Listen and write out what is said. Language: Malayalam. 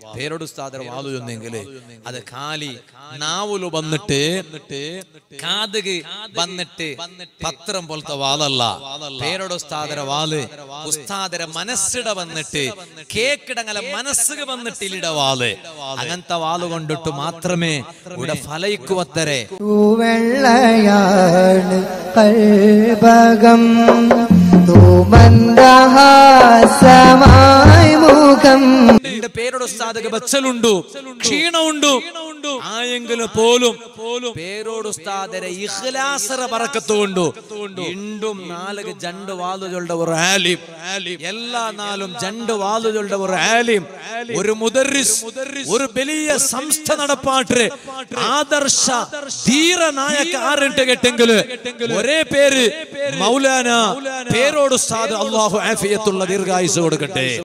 പേരോട് ഉസ്താദർ വാതു ചെന്നെങ്കില് അത് കാലി നാവുല് വന്നിട്ട് കാതുക് വന്നിട്ട് പത്രം പോലത്തെ വാലല്ല പേരോട് ഉസ്താദര വാല് ഉസ്താദര മനസ്സിട വന്നിട്ട് കേക്കിടങ്ങല മനസ്സുക വന്നിട്ട് ഇലിട വാല് അങ്ങനത്തെ വാല് കൊണ്ടിട്ട് മാത്രമേ ഇവിടെ ഫലയിക്കുവത്തരെ തൂവെള്ളയാണ് കൽബകം തൂമന്ദഹാസമായി മുഖം എന്റെ പേരോട് ഉസ്താദക്ക് ബച്ചലുണ്ടു ക്ഷീണമുണ്ടു ആയെങ്കിലും പോലും പേരോട് ഉസ്താദരെ ഇഖ്ലാസറ പറക്കത്തുകൊണ്ടു ഇണ്ടും നാലുക ജണ്ട് വാലുകളുടെ ഒരു ആലിം എല്ലാ നാളും ജണ്ട് വാലുകളുടെ ഒരു ആലിം ഒരു മുദർരിസ് ഒരു വലിയ സംസ്ഥ നടപ്പാട്ട് ആദർശ ധീര നായക ആറിട്ട് കെട്ടെങ്കില് ഒരേ പേര് മൗലാന പേരോട് ഉസ്താദ് അള്ളാഹു ആഫിയത്തുള്ള ദീർഘായുസ് കൊടുക്കട്ടെ